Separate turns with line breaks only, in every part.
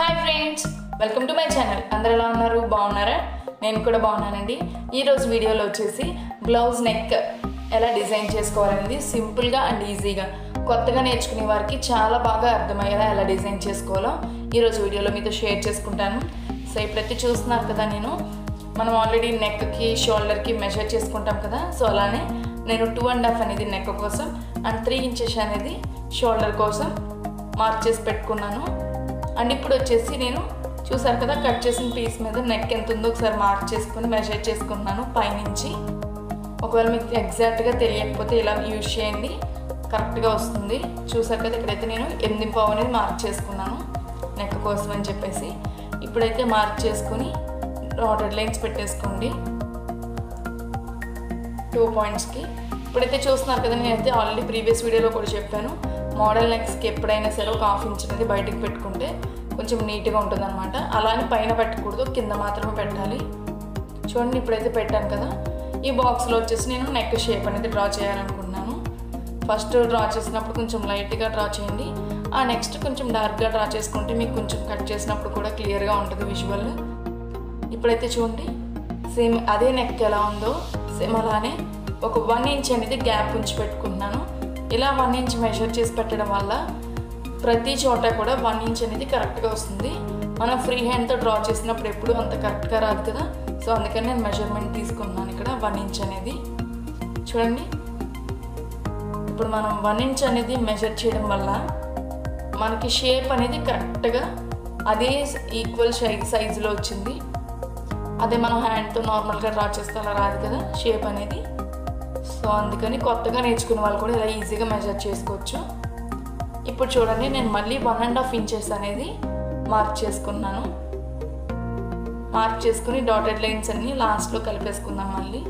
hi friends welcome to my channel అందరు ఎలా ఉన్నారు బాగున్నారా నేను కూడా బాగున్నానండి ఈరోజు వీడియోలో వచ్చేసి బ్లౌజ్ నెక్ ఎలా డిజైన్ చేసుకోవాలనేది సింపుల్గా అండ్ ఈజీగా కొత్తగా నేర్చుకునే వారికి చాలా బాగా అర్థమయ్యేలా ఎలా డిజైన్ చేసుకోవాలో ఈరోజు వీడియోలో మీతో షేర్ చేసుకుంటాను సో ఇప్పుడైతే చూస్తున్నారు కదా నేను మనం ఆల్రెడీ నెక్కి షోల్డర్కి మెజర్ చేసుకుంటాం కదా సో అలానే నేను టూ అండ్ హాఫ్ అనేది నెక్ కోసం అండ్ త్రీ ఇంచెస్ అనేది షోల్డర్ కోసం మార్క్ చేసి పెట్టుకున్నాను అండ్ ఇప్పుడు వచ్చేసి నేను చూసారు కదా కట్ చేసిన పీస్ మీద నెక్ ఎంత ఉందో ఒకసారి మార్క్ చేసుకుని మెజర్ చేసుకున్నాను పైనుంచి ఒకవేళ మీకు ఎగ్జాక్ట్గా తెలియకపోతే ఇలా యూజ్ చేయండి కరెక్ట్గా వస్తుంది చూసారు కదా ఇక్కడైతే నేను ఎనిమిది పావు అనేది మార్క్ చేసుకున్నాను నెక్ కోసం అని చెప్పేసి ఇప్పుడైతే మార్క్ చేసుకుని డాటెడ్ లైన్స్ పెట్టేసుకోండి టూ పాయింట్స్కి ఇప్పుడైతే చూస్తున్నారు కదా నేనైతే ఆల్రెడీ ప్రీవియస్ వీడియోలో కూడా చెప్పాను మోడల్ నెక్స్కి ఎప్పుడైనా సరే ఒక హాఫ్ ఇంచ్ అనేది బయటకు పెట్టుకుంటే కొంచెం నీట్గా ఉంటుంది అనమాట అలానే పైన పెట్టకూడదు కింద మాత్రమే పెట్టాలి చూడండి ఇప్పుడైతే పెట్టాను కదా ఈ బాక్స్లో వచ్చేసి నేను నెక్ షేప్ అనేది డ్రా చేయాలనుకున్నాను ఫస్ట్ డ్రా చేసినప్పుడు కొంచెం లైట్గా డ్రా చేయండి ఆ నెక్స్ట్ కొంచెం డార్క్గా డ్రా చేసుకుంటే మీకు కొంచెం కట్ చేసినప్పుడు కూడా క్లియర్గా ఉంటుంది విజువల్ ఇప్పుడైతే చూడండి సేమ్ అదే నెక్ ఎలా ఉందో సేమ్ అలానే ఒక వన్ ఇంచ్ అనేది గ్యాప్ ఉంచి పెట్టుకుంటున్నాను ఇలా వన్ ఇంచ్ మెజర్ చేసి పెట్టడం వల్ల ప్రతి చోట కూడా వన్ ఇంచ్ అనేది కరెక్ట్గా వస్తుంది మనం ఫ్రీ హ్యాండ్తో డ్రా చేసినప్పుడు ఎప్పుడు అంత కరెక్ట్గా రాదు కదా సో అందుకని నేను మెజర్మెంట్ తీసుకున్నాను ఇక్కడ వన్ ఇంచ్ అనేది చూడండి ఇప్పుడు మనం వన్ ఇంచ్ అనేది మెజర్ చేయడం వల్ల మనకి షేప్ అనేది కరెక్ట్గా అదే ఈక్వల్ సైజ్ సైజులో వచ్చింది అదే మనం హ్యాండ్తో నార్మల్గా డ్రా చేస్తే అలా రాదు కదా షేప్ అనేది సో అందుకని కొత్తగా నేర్చుకునే వాళ్ళు కూడా ఇలా ఈజీగా మెజర్ చేసుకోవచ్చు ఇప్పుడు చూడండి నేను మళ్ళీ వన్ అండ్ హాఫ్ ఇంచెస్ అనేది మార్క్ చేసుకున్నాను మార్క్ చేసుకుని డాటెడ్ లైన్స్ అన్ని లాస్ట్లో కలిపేసుకుందాం మళ్ళీ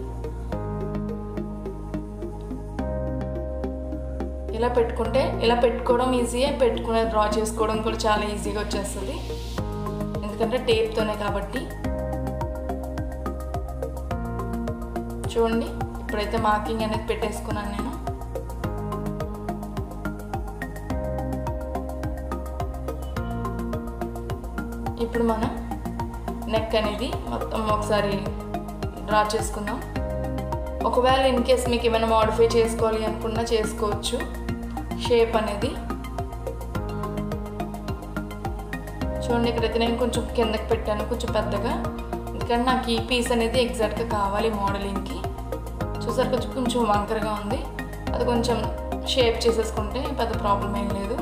ఇలా పెట్టుకుంటే ఇలా పెట్టుకోవడం ఈజీయే పెట్టుకునే డ్రా చేసుకోవడం కూడా చాలా ఈజీగా వచ్చేస్తుంది ఎందుకంటే టేప్తోనే కాబట్టి చూడండి ఇప్పుడైతే మార్కింగ్ అనేది పెట్టేసుకున్నాను నేను ఇప్పుడు మనం నెక్ అనేది మొత్తం ఒకసారి డ్రా చేసుకుందాం ఒకవేళ ఇన్ కేస్ మీకు ఏమైనా మాడిఫై చేసుకోవాలి అనుకున్నా చేసుకోవచ్చు షేప్ అనేది చూడండి ఇక్కడైతే నేను కొంచెం కిందకి పెట్టాను కొంచెం పెద్దగా ఎందుకంటే నాకు ఈ పీస్ అనేది ఎగ్జాక్ట్గా కావాలి మోడలింగ్కి చూసారు కొంచెం కొంచెం వంకరగా ఉంది అది కొంచెం షేప్ చేసేసుకుంటే పెద్ద ప్రాబ్లం ఏం లేదు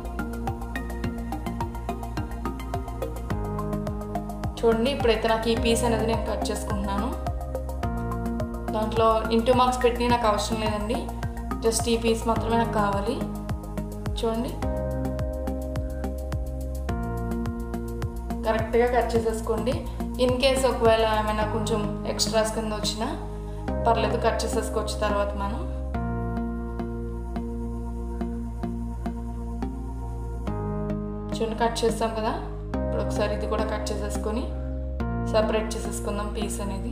చూడండి ఇప్పుడైతే నాకు ఈ పీస్ అనేది నేను కట్ చేసుకుంటున్నాను దాంట్లో ఇంటూ మార్క్స్ పెట్టి నాకు అవసరం లేదండి జస్ట్ ఈ పీస్ మాత్రమే నాకు కావాలి చూడండి కరెక్ట్గా కట్ చేసేసుకోండి ఇన్ కేస్ ఒకవేళ ఏమైనా కొంచెం ఎక్స్ట్రాస్ కింద వచ్చినా పర్లేదు కట్ చేసేసుకోవచ్చు తర్వాత మనం చూడండి కట్ చేస్తాం కదా ఇప్పుడు ఒకసారి ఇది కూడా కట్ చేసేసుకొని సపరేట్ చేసేసుకుందాం పీస్ అనేది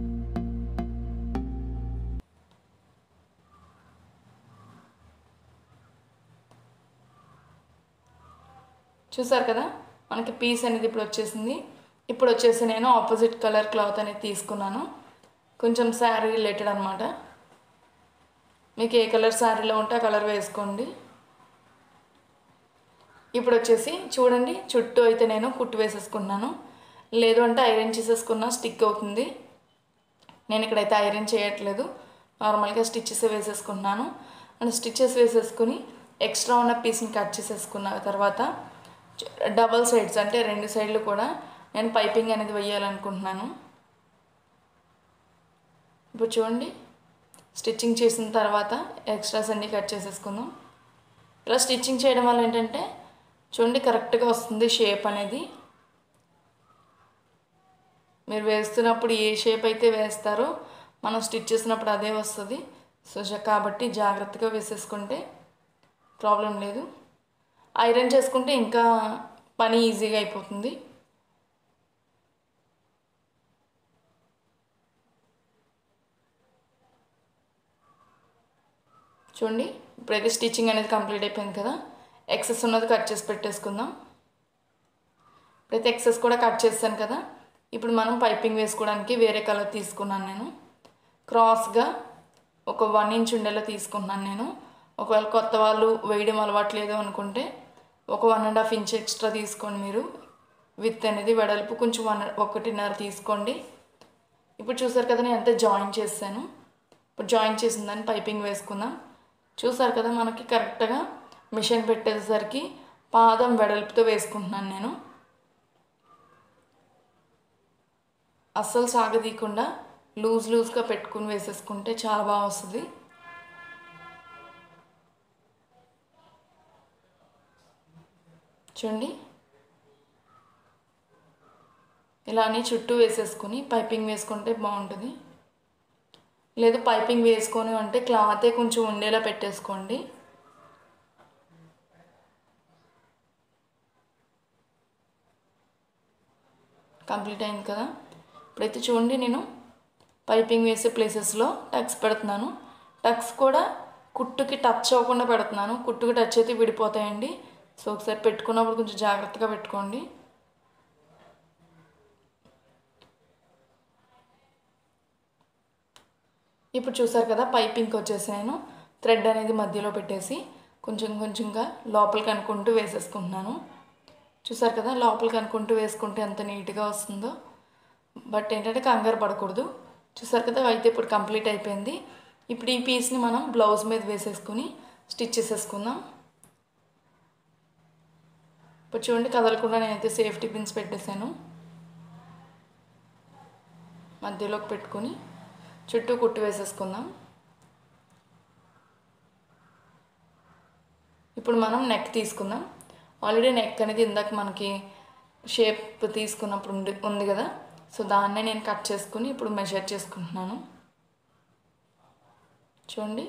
చూసారు కదా మనకి పీస్ అనేది ఇప్పుడు వచ్చేసింది ఇప్పుడు వచ్చేసి నేను ఆపోజిట్ కలర్ క్లాత్ అనేది తీసుకున్నాను కొంచెం శారీ రిలేటెడ్ అనమాట మీకు ఏ కలర్ శారీలో ఉంటే ఆ కలర్ వేసుకోండి ఇప్పుడు వచ్చేసి చూడండి చుట్టూ అయితే నేను కుట్టు వేసేసుకున్నాను లేదు అంటే ఐరన్ చేసేసుకున్నా స్టిక్ అవుతుంది నేను ఇక్కడైతే ఐరన్ చేయట్లేదు నార్మల్గా స్టిచ్చెస్ వేసేసుకున్నాను అండ్ స్టిచ్చెస్ వేసేసుకుని ఎక్స్ట్రా ఉన్న పీస్ని కట్ చేసేసుకున్న తర్వాత డబల్ సైడ్స్ అంటే రెండు సైడ్లు కూడా నేను పైపింగ్ అనేది వేయాలనుకుంటున్నాను ఇప్పుడు చూడండి స్టిచ్చింగ్ చేసిన తర్వాత ఎక్స్ట్రాస్ అన్నీ కట్ చేసేసుకుందాం ఇలా స్టిచ్చింగ్ చేయడం వల్ల ఏంటంటే చూడండి కరెక్ట్గా వస్తుంది షేప్ అనేది మీరు వేస్తున్నప్పుడు ఏ షేప్ అయితే వేస్తారో మనం స్టిచ్ చేసినప్పుడు అదే వస్తుంది సో కాబట్టి జాగ్రత్తగా వేసేసుకుంటే ప్రాబ్లం లేదు ఐరన్ చేసుకుంటే ఇంకా పని ఈజీగా అయిపోతుంది చూడండి ఇప్పుడైతే స్టిచ్చింగ్ అనేది కంప్లీట్ అయిపోయింది కదా ఎక్సెస్ ఉన్నది కట్ చేసి పెట్టేసుకుందాం ఇప్పుడైతే ఎక్సెస్ కూడా కట్ చేస్తాను కదా ఇప్పుడు మనం పైపింగ్ వేసుకోవడానికి వేరే కలర్ తీసుకున్నాను నేను క్రాస్గా ఒక వన్ ఇంచ్ ఉండేలా తీసుకున్నాను నేను ఒకవేళ కొత్త వాళ్ళు వేయడం అలవాట్లేదు అనుకుంటే ఒక one and half inch extra తీసుకోండి మీరు విత్ అనేది వెడల్పు కొంచెం వన్ ఒకటిన్నర తీసుకోండి ఇప్పుడు చూసారు కదా నేను ఎంత జాయిన్ చేశాను ఇప్పుడు జాయిన్ చేసిన దాన్ని పైపింగ్ వేసుకుందాం చూసారు కదా మనకి కరెక్ట్గా మిషన్ పెట్టేసరికి పాదం వెడల్పుతో వేసుకుంటున్నాను నేను అస్సలు సాగదీయకుండా లూజ్ లూజ్గా పెట్టుకుని వేసేసుకుంటే చాలా బాగా వస్తుంది చూడండి ఇలానే చుట్టూ వేసేసుకుని పైపింగ్ వేసుకుంటే బాగుంటుంది లేదు పైపింగ్ వేసుకొని అంటే క్లాతే కొంచెం ఉండేలా పెట్టేసుకోండి కంప్లీట్ అయింది కదా ఇప్పుడైతే చూడండి నేను పైపింగ్ వేసే ప్లేసెస్లో టక్స్ పెడుతున్నాను టక్స్ కూడా కుట్టుకి టచ్ అవ్వకుండా పెడుతున్నాను కుట్టుకి టచ్ అయితే విడిపోతాయండి సో ఒకసారి పెట్టుకున్నప్పుడు కొంచెం జాగ్రత్తగా పెట్టుకోండి ఇప్పుడు చూసారు కదా పైపింగ్కి వచ్చేసి నేను థ్రెడ్ అనేది మధ్యలో పెట్టేసి కొంచెం కొంచెంగా లోపలికి అనుకుంటూ వేసేసుకుంటున్నాను చూసారు కదా లోపలికి అనుకుంటూ వేసుకుంటే ఎంత నీట్గా వస్తుందో బట్ ఏంటంటే కంగారు పడకూడదు చూసారు కదా అయితే ఇప్పుడు కంప్లీట్ అయిపోయింది ఇప్పుడు ఈ పీస్ని మనం బ్లౌజ్ మీద వేసేసుకుని స్టిచ్ చేసేసుకుందాం ఇప్పుడు చూడండి కదలకుండా నేనైతే సేఫ్టీ పిన్స్ పెట్టేశాను మధ్యలోకి పెట్టుకొని చుట్టూ కుట్టు వేసేసుకుందాం ఇప్పుడు మనం నెక్ తీసుకుందాం ఆల్రెడీ నెక్ అనేది ఇందాక మనకి షేప్ తీసుకున్నప్పుడు ఉంది ఉంది కదా సో దాన్నే నేను కట్ చేసుకుని ఇప్పుడు మెజర్ చేసుకుంటున్నాను చూడండి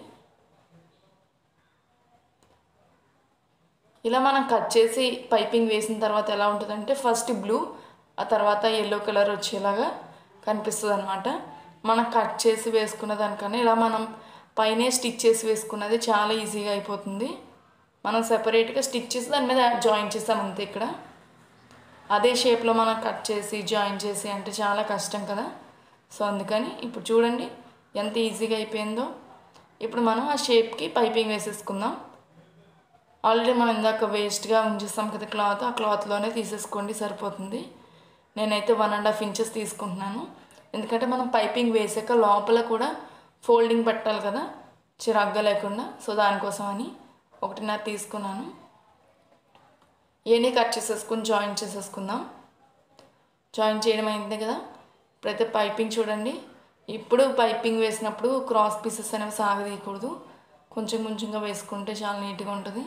ఇలా మనం కట్ చేసి పైపింగ్ వేసిన తర్వాత ఎలా ఉంటుందంటే ఫస్ట్ బ్లూ ఆ తర్వాత ఎల్లో కలర్ వచ్చేలాగా కనిపిస్తుంది అనమాట మనం కట్ చేసి వేసుకున్న దానికన్నా ఇలా మనం పైనే స్టిచ్ చేసి వేసుకున్నది చాలా ఈజీగా అయిపోతుంది మనం సెపరేట్గా స్టిచ్ చేసి దాని మీద జాయిన్ చేస్తాం అంతే ఇక్కడ అదే షేప్లో మనం కట్ చేసి జాయిన్ చేసి అంటే చాలా కష్టం కదా సో అందుకని ఇప్పుడు చూడండి ఎంత ఈజీగా అయిపోయిందో ఇప్పుడు మనం ఆ షేప్కి పైపింగ్ వేసేసుకుందాం ఆల్రెడీ మనం ఇందాక వేస్ట్గా ఉంచేస్తాం కదా క్లాత్ ఆ క్లాత్లోనే తీసేసుకోండి సరిపోతుంది నేనైతే వన్ అండ్ హాఫ్ ఇంచెస్ తీసుకుంటున్నాను ఎందుకంటే మనం పైపింగ్ వేసాక లోపల కూడా ఫోల్డింగ్ పెట్టాలి కదా చిరాగ్గా లేకుండా సో దానికోసం అని ఒకటిన్నర తీసుకున్నాను ఏని కట్ చేసేసుకుని జాయిన్ చేసేసుకుందాం జాయిన్ చేయడం అయింది కదా ఇప్పుడైతే పైపింగ్ చూడండి ఇప్పుడు పైపింగ్ వేసినప్పుడు క్రాస్ పీసెస్ అనేవి సాగదీయకూడదు కొంచెం కొంచెంగా వేసుకుంటే చాలా నీట్గా ఉంటుంది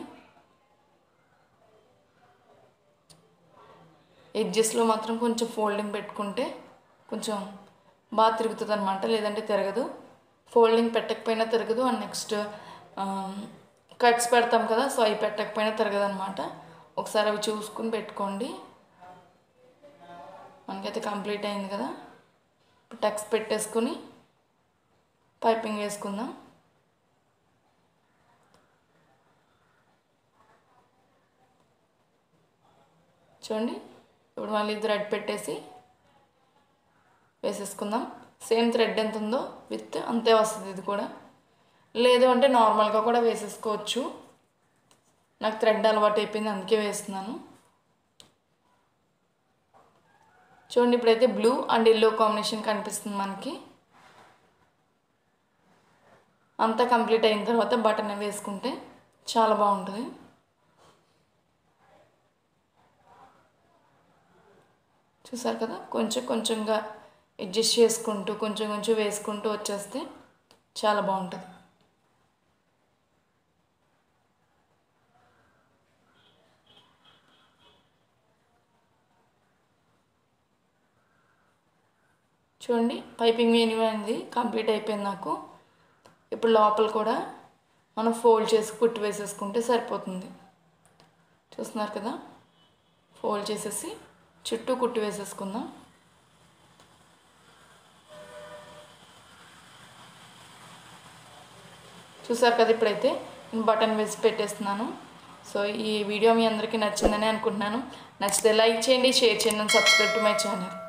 ఎడ్జెస్లో మాత్రం కొంచెం ఫోల్డింగ్ పెట్టుకుంటే కొంచెం బాగా తిరుగుతుంది అనమాట లేదంటే తిరగదు ఫోల్డింగ్ పెట్టకపోయినా తిరగదు అండ్ నెక్స్ట్ కట్స్ పెడతాం కదా సో అవి పెట్టకపోయినా తిరగదు అనమాట ఒకసారి అవి చూసుకుని పెట్టుకోండి మనకైతే కంప్లీట్ అయింది కదా ఇప్పుడు టక్స్ పెట్టేసుకుని పైపింగ్ వేసుకుందాం చూడండి ఇప్పుడు మళ్ళీ థ్రెడ్ పెట్టేసి వేసేసుకుందాం సేమ్ థ్రెడ్ ఎంత ఉందో విత్ అంతే వస్తుంది ఇది కూడా లేదు అంటే నార్మల్గా కూడా వేసేసుకోవచ్చు నాకు థ్రెడ్ అలవాటు అయిపోయింది అందుకే వేస్తున్నాను చూడండి ఇప్పుడైతే బ్లూ అండ్ ఎల్లో కాంబినేషన్ కనిపిస్తుంది మనకి అంతా కంప్లీట్ అయిన తర్వాత బటన్ వేసుకుంటే చాలా బాగుంటుంది చూసారు కదా కొంచెం కొంచెంగా అడ్జస్ట్ చేసుకుంటూ కొంచెం కొంచెం వేసుకుంటూ వచ్చేస్తే చాలా బాగుంటుంది చూడండి పైపింగ్ వేనివైంది కంప్లీట్ అయిపోయింది నాకు ఇప్పుడు లోపల కూడా మనం ఫోల్డ్ చేసి కుట్టి వేసేసుకుంటే సరిపోతుంది చూస్తున్నారు కదా ఫోల్డ్ చేసేసి చుట్టూ కుట్టి వేసేసుకుందాం చూసారు కదా ఇప్పుడైతే నేను బటన్ వేసి పెట్టేస్తున్నాను సో ఈ వీడియో మీ అందరికీ నచ్చిందని అనుకుంటున్నాను నచ్చితే లైక్ చేయండి షేర్ చేయండి సబ్స్క్రైబ్ టు మై ఛానల్